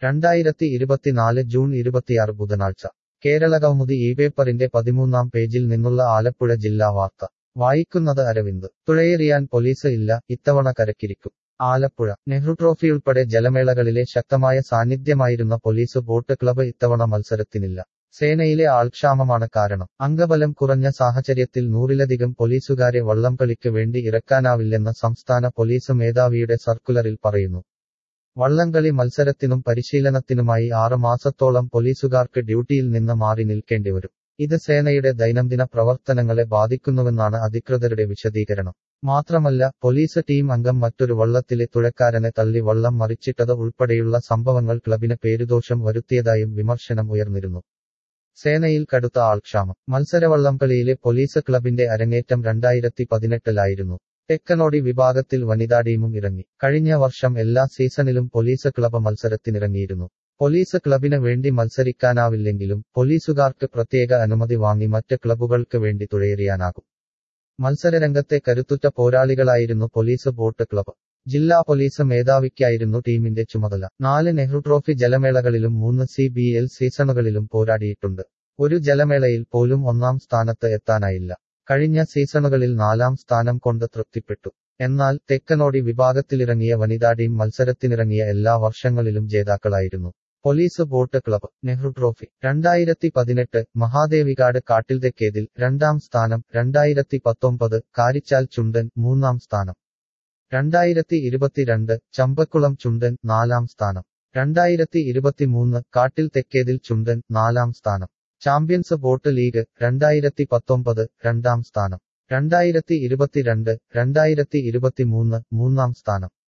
രണ്ടായിരത്തി ഇരുപത്തിനാല് ജൂൺ ഇരുപത്തിയാറ് ബുധനാഴ്ച കേരളകൗമുദി ഈ പേപ്പറിന്റെ പതിമൂന്നാം പേജിൽ നിന്നുള്ള ആലപ്പുഴ ജില്ലാ വാർത്ത വായിക്കുന്നത് അരവിന്ദ് തുഴയെറിയാൻ പോലീസ് ഇല്ല ഇത്തവണ കരക്കിരിക്കും ആലപ്പുഴ നെഹ്റു ട്രോഫിയുൾപ്പെടെ ജലമേളകളിലെ ശക്തമായ സാന്നിധ്യമായിരുന്ന പോലീസ് ബോട്ട് ക്ലബ്ബ് ഇത്തവണ മത്സരത്തിനില്ല സേനയിലെ ആൾക്ഷാമമാണ് കാരണം അംഗബലം കുറഞ്ഞ സാഹചര്യത്തിൽ നൂറിലധികം പോലീസുകാരെ വള്ളംകളിക്ക് വേണ്ടി ഇറക്കാനാവില്ലെന്ന് സംസ്ഥാന പോലീസ് മേധാവിയുടെ സർക്കുലറിൽ പറയുന്നു വള്ളംകളി മത്സരത്തിനും പരിശീലനത്തിനുമായി ആറ് മാസത്തോളം പോലീസുകാർക്ക് ഡ്യൂട്ടിയിൽ നിന്ന് മാറി നിൽക്കേണ്ടിവരും ഇത് സേനയുടെ ദൈനംദിന പ്രവർത്തനങ്ങളെ ബാധിക്കുന്നുവെന്നാണ് അധികൃതരുടെ വിശദീകരണം മാത്രമല്ല പോലീസ് ടീം അംഗം മറ്റൊരു വള്ളത്തിലെ തുഴക്കാരനെ തള്ളി വള്ളം മറിച്ചിട്ടത് ഉൾപ്പെടെയുള്ള സംഭവങ്ങൾ ക്ലബിന് പേരുദോഷം വരുത്തിയതായും വിമർശനം ഉയർന്നിരുന്നു സേനയിൽ കടുത്ത ആൾക്ഷാമം മത്സരവള്ളംകളിയിലെ പോലീസ് ക്ലബിന്റെ അരങ്ങേറ്റം രണ്ടായിരത്തി പതിനെട്ടിലായിരുന്നു തെക്കനോടി വിഭാഗത്തിൽ വനിതാ ടീമും ഇറങ്ങി കഴിഞ്ഞ വർഷം എല്ലാ സീസണിലും പോലീസ് ക്ലബ് മത്സരത്തിനിറങ്ങിയിരുന്നു പോലീസ് ക്ലബിന് വേണ്ടി മത്സരിക്കാനാവില്ലെങ്കിലും പോലീസുകാർക്ക് പ്രത്യേക അനുമതി വാങ്ങി മറ്റ് ക്ലബ്ബുകൾക്ക് വേണ്ടി തുഴയെറിയാനാകും മത്സരരംഗത്തെ കരുത്തുറ്റ പോരാളികളായിരുന്നു പോലീസ് ബോട്ട് ക്ലബ് ജില്ലാ പോലീസ് മേധാവിക്കായിരുന്നു ടീമിന്റെ ചുമതല നാല് നെഹ്റു ട്രോഫി ജലമേളകളിലും മൂന്ന് സി ബി എൽ സീസണുകളിലും പോരാടിയിട്ടുണ്ട് ഒരു ജലമേളയിൽ പോലും ഒന്നാം സ്ഥാനത്ത് എത്താനായില്ല കഴിഞ്ഞ സീസണുകളിൽ നാലാം സ്ഥാനം കൊണ്ട് തൃപ്തിപ്പെട്ടു എന്നാൽ തെക്കനോടി വിഭാഗത്തിലിറങ്ങിയ വനിതാ ടീം മത്സരത്തിനിറങ്ങിയ എല്ലാ വർഷങ്ങളിലും ജേതാക്കളായിരുന്നു police boat club Nehru trophy രണ്ടായിരത്തി പതിനെട്ട് മഹാദേവികാട് കാട്ടിൽ തെക്കേതിൽ രണ്ടാം സ്ഥാനം രണ്ടായിരത്തി പത്തൊമ്പത് കാരിച്ചാൽ ചുണ്ടൻ മൂന്നാം സ്ഥാനം രണ്ടായിരത്തി ഇരുപത്തിരണ്ട് ചമ്പക്കുളം ചുണ്ടൻ നാലാം സ്ഥാനം രണ്ടായിരത്തി ഇരുപത്തിമൂന്ന് കാട്ടിൽ തെക്കേതിൽ ചുണ്ടൻ നാലാം സ്ഥാനം ചാമ്പ്യൻസ് ബോട്ട് ലീഗ് രണ്ടായിരത്തി പത്തൊമ്പത് രണ്ടാം സ്ഥാനം രണ്ടായിരത്തി ഇരുപത്തിരണ്ട് രണ്ടായിരത്തി ഇരുപത്തിമൂന്ന് മൂന്നാം സ്ഥാനം